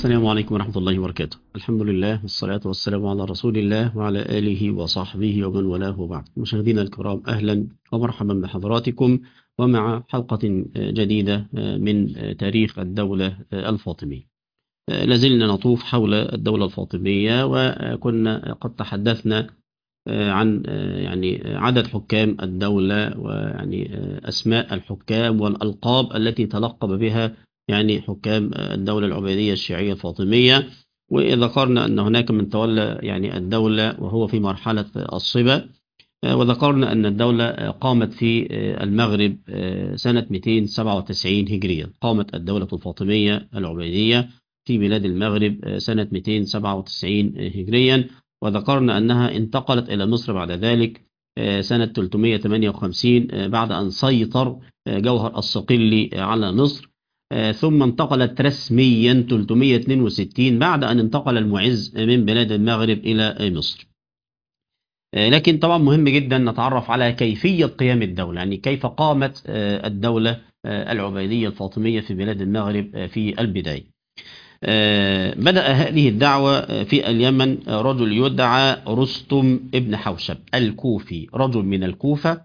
السلام عليكم ورحمة الله وبركاته الحمد لله والصلاة والسلام على رسول الله وعلى آله وصحبه ومن والاه وبعد مشاهدينا الكرام أهلا ومرحبا بحضراتكم ومع حلقة جديدة من تاريخ الدولة الفاطمية لازلنا نطوف حول الدولة الفاطمية وكنا قد تحدثنا عن يعني عدد حكام الدولة ويعني أسماء الحكام والألقاب التي تلقب بها يعني حكام الدولة العبيدية الشيعية الفاطمية وذكرنا أن هناك من تولى يعني الدولة وهو في مرحلة الصبا وذكرنا أن الدولة قامت في المغرب سنة 297 هجريا قامت الدولة الفاطمية العبيدية في بلاد المغرب سنة 297 هجريا وذكرنا أنها انتقلت إلى مصر بعد ذلك سنة 358 بعد أن سيطر جوهر الصقلي على مصر ثم انتقلت رسميا 362 بعد أن انتقل المعز من بلاد المغرب إلى مصر لكن طبعا مهم جدا نتعرف على كيفية قيام الدولة يعني كيف قامت الدولة العبيدية الفاطمية في بلاد المغرب في البداية بدأ هذه الدعوة في اليمن رجل يدعى رستم ابن حوشب الكوفي رجل من الكوفة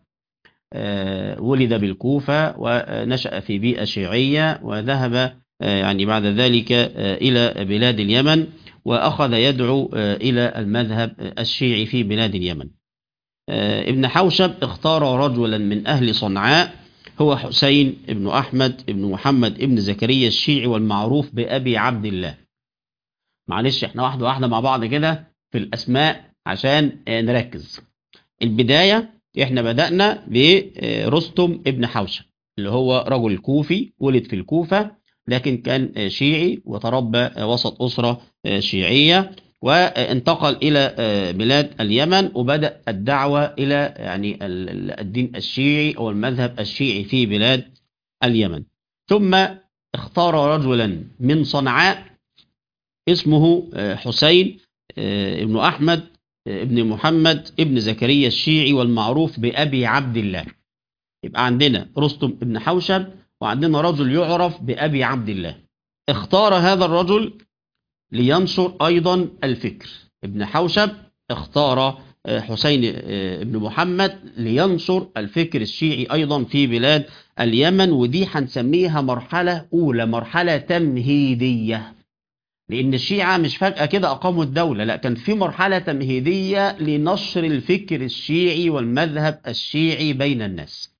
ولد بالكوفة ونشأ في بيئة شيعية وذهب يعني بعد ذلك إلى بلاد اليمن وأخذ يدعو إلى المذهب الشيعي في بلاد اليمن ابن حوشب اختار رجلا من أهل صنعاء هو حسين ابن أحمد ابن محمد ابن زكريا الشيعي والمعروف بأبي عبد الله معلش احنا واحدة واحدة مع بعض كده في الأسماء عشان نركز البداية احنا بدأنا برستم ابن حوشب اللي هو رجل كوفي ولد في الكوفة لكن كان شيعي وتربى وسط أسرة شيعية وانتقل إلى بلاد اليمن وبدأ الدعوة إلى يعني الدين الشيعي أو المذهب الشيعي في بلاد اليمن ثم اختار رجلا من صنعاء اسمه حسين ابن أحمد ابن محمد ابن زكريا الشيعي والمعروف بأبي عبد الله يبقى عندنا رستم ابن حوشب وعندنا رجل يعرف بأبي عبد الله اختار هذا الرجل لينشر أيضا الفكر ابن حوشب اختار حسين ابن محمد لينشر الفكر الشيعي أيضا في بلاد اليمن ودي هنسميها مرحلة أولى مرحلة تمهيدية لأن الشيعة مش فجأة كده أقاموا الدولة لا كان في مرحلة تمهيدية لنشر الفكر الشيعي والمذهب الشيعي بين الناس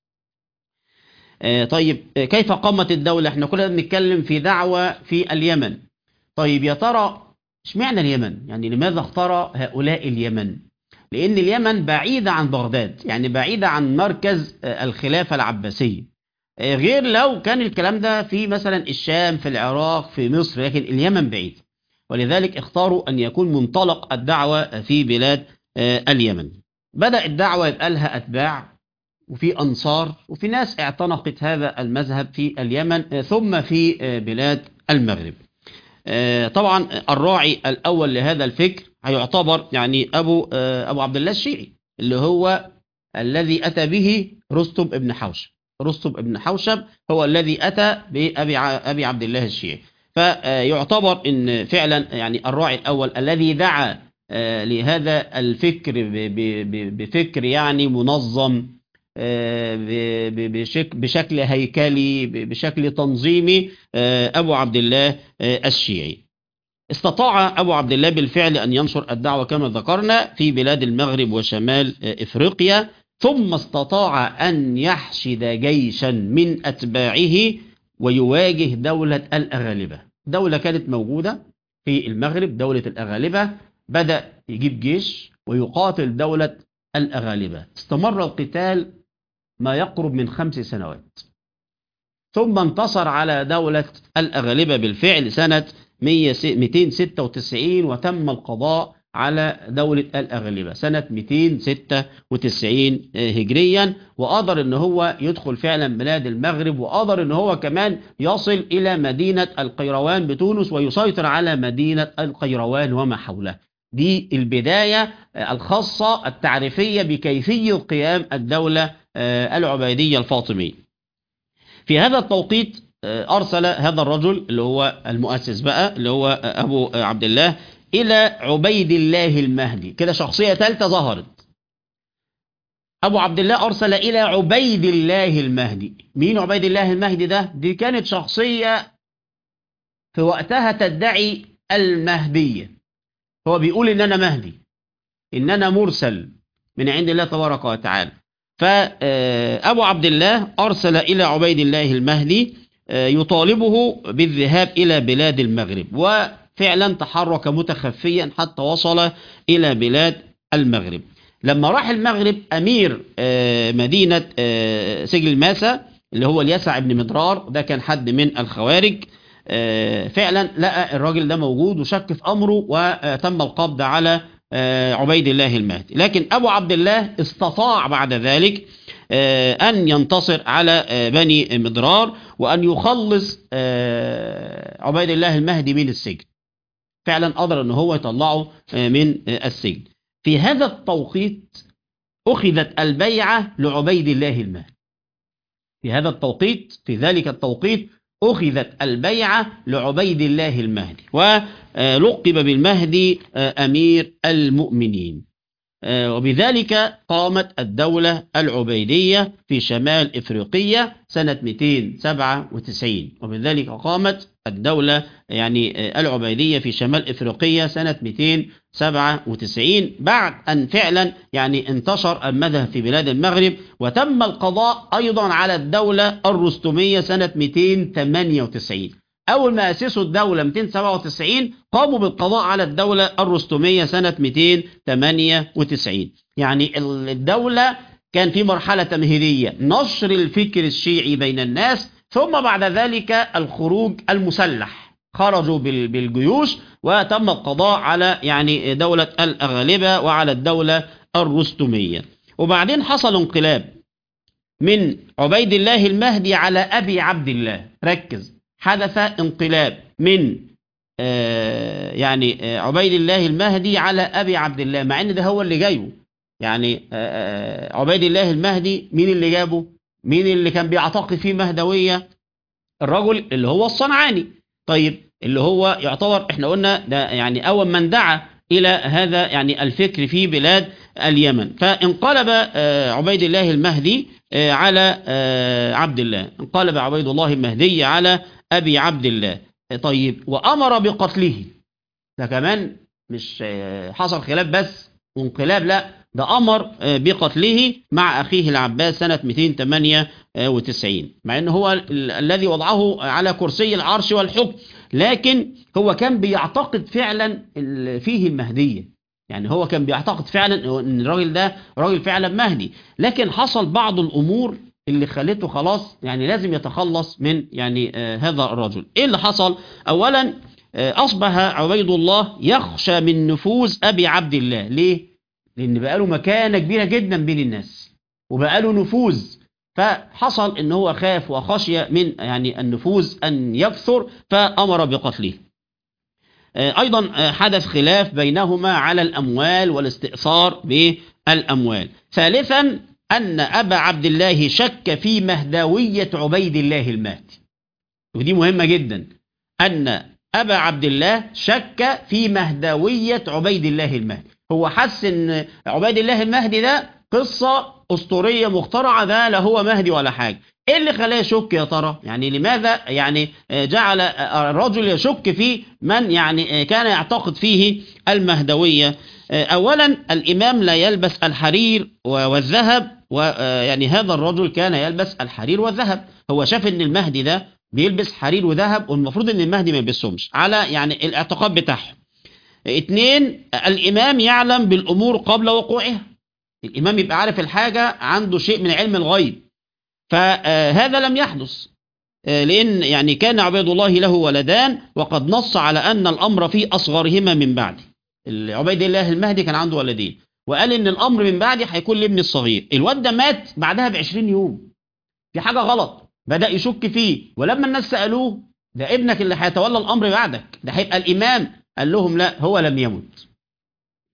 طيب كيف قامت الدولة احنا كنا بنتكلم في دعوة في اليمن طيب يا ترى اشمعنى اليمن يعني لماذا اختار هؤلاء اليمن لأن اليمن بعيدة عن بغداد يعني بعيدة عن مركز الخلافة العباسية غير لو كان الكلام ده في مثلا الشام في العراق في مصر لكن اليمن بعيد ولذلك اختاروا أن يكون منطلق الدعوة في بلاد اليمن بدأ الدعوة يبقى لها أتباع وفي أنصار وفي ناس اعتنقت هذا المذهب في اليمن ثم في بلاد المغرب طبعا الراعي الأول لهذا الفكر هيعتبر يعني أبو أبو عبد الله الشيعي اللي هو الذي أتى به رستم ابن حوشب رستم ابن حوشب هو الذي أتى بأبي أبي عبد الله الشيعي فيعتبر ان فعلا يعني الراعي الأول الذي دعا لهذا الفكر بفكر يعني منظم بشكل هيكلي بشكل تنظيمي أبو عبد الله الشيعي استطاع أبو عبد الله بالفعل أن ينشر الدعوة كما ذكرنا في بلاد المغرب وشمال إفريقيا ثم استطاع أن يحشد جيشا من أتباعه ويواجه دولة الأغالبة دولة كانت موجودة في المغرب دولة الأغالبة بدأ يجيب جيش ويقاتل دولة الأغالبة استمر القتال ما يقرب من خمس سنوات ثم انتصر على دولة الأغالبة بالفعل سنة 296 وتم القضاء على دولة الأغلبة سنة 296 هجريا وقدر ان هو يدخل فعلا بلاد المغرب وقدر ان هو كمان يصل الى مدينة القيروان بتونس ويسيطر على مدينة القيروان وما حولها دي البداية الخاصة التعريفية بكيفية قيام الدولة العبيدية الفاطمية في هذا التوقيت أرسل هذا الرجل اللي هو المؤسس بقى اللي هو أبو عبد الله إلى عبيد الله المهدي كده شخصية ثالثة ظهرت أبو عبد الله أرسل إلى عبيد الله المهدي مين عبيد الله المهدي ده؟ دي كانت شخصية في وقتها تدعي المهدية هو بيقول إن أنا مهدي إن أنا مرسل من عند الله تبارك وتعالى فأبو عبد الله أرسل إلى عبيد الله المهدي يطالبه بالذهاب إلى بلاد المغرب وفعلا تحرك متخفيا حتى وصل إلى بلاد المغرب لما راح المغرب أمير مدينة سجل الماسة اللي هو اليسع بن مدرار ده كان حد من الخوارج فعلا لقى الراجل ده موجود وشك في أمره وتم القبض على عبيد الله المهدي لكن أبو عبد الله استطاع بعد ذلك أن ينتصر على بني مدرار وأن يخلص عبيد الله المهدي من السجن فعلا قدر أن هو يطلعه من السجن في هذا التوقيت أخذت البيعة لعبيد الله المهدي في هذا التوقيت في ذلك التوقيت أخذت البيعة لعبيد الله المهدي ولقب بالمهدي أمير المؤمنين وبذلك قامت الدولة العبيدية في شمال إفريقيا سنة 297 وبذلك قامت الدولة يعني العبيدية في شمال إفريقيا سنة 297 بعد أن فعلا يعني انتشر المذهب في بلاد المغرب وتم القضاء أيضا على الدولة الرستمية سنة 298 أول ما أسسوا الدولة 297 قاموا بالقضاء على الدولة الرستمية سنة 298 يعني الدولة كان في مرحلة تمهيدية نشر الفكر الشيعي بين الناس ثم بعد ذلك الخروج المسلح خرجوا بالجيوش وتم القضاء على يعني دولة الأغالبة وعلى الدولة الرستمية وبعدين حصل انقلاب من عبيد الله المهدي على أبي عبد الله ركز حدث انقلاب من آه يعني آه عبيد الله المهدي على أبي عبد الله مع ان ده هو اللي جايه يعني آه عبيد الله المهدي مين اللي جابه مين اللي كان بيعتقد فيه مهدوية الرجل اللي هو الصنعاني طيب اللي هو يعتبر احنا قلنا ده يعني أول من دعا إلى هذا يعني الفكر في بلاد اليمن فانقلب عبيد الله المهدي على عبد الله انقلب عبيد الله المهدي على أبي عبد الله طيب وأمر بقتله ده كمان مش حصل خلاف بس وانقلاب لا ده أمر بقتله مع أخيه العباس سنة 298 مع أنه هو الذي وضعه على كرسي العرش والحكم لكن هو كان بيعتقد فعلا فيه المهدية يعني هو كان بيعتقد فعلا ان الراجل ده راجل فعلا مهدي لكن حصل بعض الامور اللي خلته خلاص يعني لازم يتخلص من يعني آه هذا الرجل ايه اللي حصل اولا آه اصبح عبيد الله يخشى من نفوذ ابي عبد الله ليه لان بقى له مكانه كبيره جدا بين الناس وبقى له نفوذ فحصل ان هو خاف وخشي من يعني النفوذ ان يكثر فامر بقتله أيضا حدث خلاف بينهما على الأموال والاستئثار بالأموال ثالثا أن أبا عبد الله شك في مهدوية عبيد الله المهدي ودي مهمة جدا أن أبا عبد الله شك في مهدوية عبيد الله المهدي هو حس أن عبيد الله المهدي ده قصة أسطورية مخترعة ده لا هو مهدي ولا حاجة ايه اللي خلاه يشك يا ترى يعني لماذا يعني جعل الرجل يشك في من يعني كان يعتقد فيه المهدوية اولا الامام لا يلبس الحرير والذهب ويعني هذا الرجل كان يلبس الحرير والذهب هو شاف ان المهدي ده بيلبس حرير وذهب والمفروض ان المهدي ما يلبسهمش على يعني الاعتقاد بتاعهم اتنين الامام يعلم بالامور قبل وقوعها الامام يبقى عارف الحاجة عنده شيء من علم الغيب فهذا لم يحدث لأن يعني كان عبيد الله له ولدان وقد نص على أن الأمر في أصغرهما من بعده عبيد الله المهدي كان عنده ولدين وقال إن الأمر من بعدي هيكون لابن الصغير الواد ده مات بعدها ب 20 يوم في حاجة غلط بدأ يشك فيه ولما الناس سألوه ده ابنك اللي هيتولى الأمر بعدك ده هيبقى الإمام قال لهم لا هو لم يمت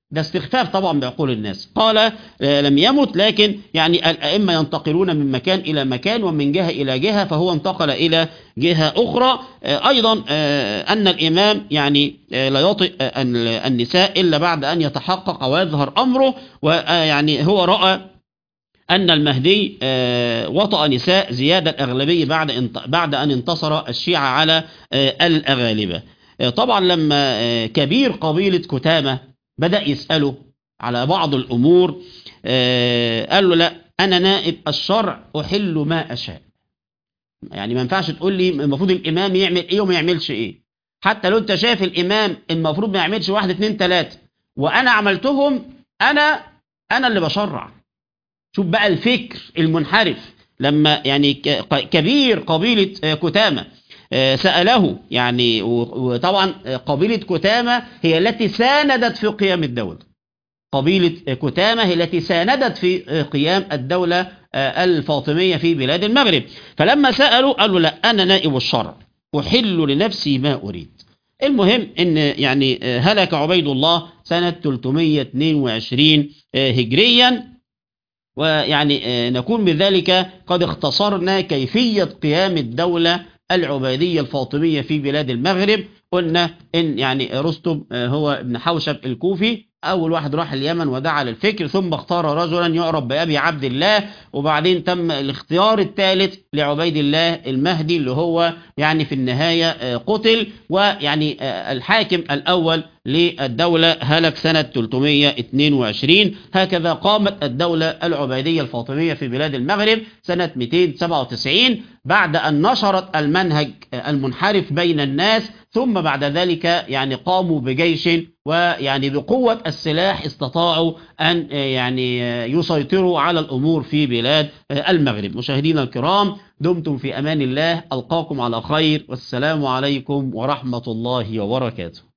ده استخفاف طبعا بعقول الناس قال آه، لم يمت لكن يعني الأئمة ينتقلون من مكان إلى مكان ومن جهة إلى جهة فهو انتقل إلى جهة أخرى آه، أيضا آه، أن الإمام يعني آه، لا يطئ آه، النساء إلا بعد أن يتحقق ويظهر أمره ويعني هو رأى أن المهدي آه، وطأ نساء زيادة الأغلبية بعد انت- بعد أن انتصر الشيعة على آه، الأغالبة آه، طبعا لما آه، كبير قبيلة كتامة بدأ يسأله على بعض الأمور آه، قال له لا أنا نائب الشرع أحل ما أشاء يعني ما ينفعش تقول لي المفروض الإمام يعمل إيه وما يعملش إيه حتى لو أنت شايف الإمام المفروض ما يعملش واحد اتنين تلاتة وأنا عملتهم أنا أنا اللي بشرع شوف بقى الفكر المنحرف لما يعني ك- ق- كبير قبيلة آه، كتامة آه، سأله يعني و- وطبعا آه، قبيلة كتامة هي التي ساندت في قيام الدولة قبيلة آه، كتامة هي التي ساندت في آه، قيام الدولة آه، الفاطمية في بلاد المغرب فلما سألوا قالوا لا أنا نائب الشرع أحل لنفسي ما أريد المهم ان يعني آه، هلك عبيد الله سنة 322 آه، هجريا ويعني آه، نكون بذلك قد اختصرنا كيفية قيام الدولة العبيدية الفاطمية في بلاد المغرب قلنا ان يعني رستم آه، هو ابن حوشب الكوفي اول واحد راح اليمن ودعا للفكر ثم اختار رجلا يعرف بابي عبد الله وبعدين تم الاختيار الثالث لعبيد الله المهدي اللي هو يعني في النهاية آه، قتل ويعني آه، الحاكم الاول للدولة هلك سنة 322 هكذا قامت الدولة العبيدية الفاطمية في بلاد المغرب سنة 297 بعد أن نشرت المنهج المنحرف بين الناس ثم بعد ذلك يعني قاموا بجيش ويعني بقوة السلاح استطاعوا أن يعني يسيطروا على الأمور في بلاد المغرب مشاهدينا الكرام دمتم في أمان الله ألقاكم على خير والسلام عليكم ورحمة الله وبركاته